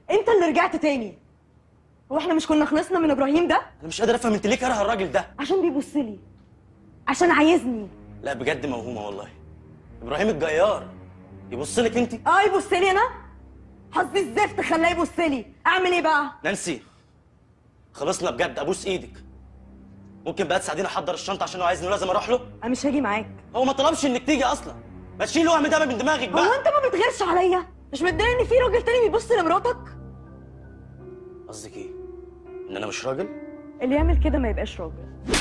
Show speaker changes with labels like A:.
A: انت اللي رجعت تاني هو احنا مش كنا خلصنا من ابراهيم ده
B: انا مش قادر افهم انت ليه كاره الراجل ده
A: عشان بيبص لي عشان عايزني
B: لا بجد موهومه والله ابراهيم الجيار يبص لك انت
A: اه يبص لي انا حظي الزفت خلاه يبص لي اعمل ايه بقى
B: نانسي خلصنا بجد ابوس ايدك ممكن بقى تساعديني احضر الشنطه عشان هو عايزني لازم اروح له
A: انا مش هاجي معاك
B: هو ما طلبش انك تيجي اصلا ما تشيل الوهم ده من دماغك
A: هو
B: بقى
A: انت ما بتغيرش عليا مش متضايق ان في راجل تاني بيبص لمراتك
B: قصدك ايه ان انا مش راجل
A: اللي يعمل كده ما يبقاش راجل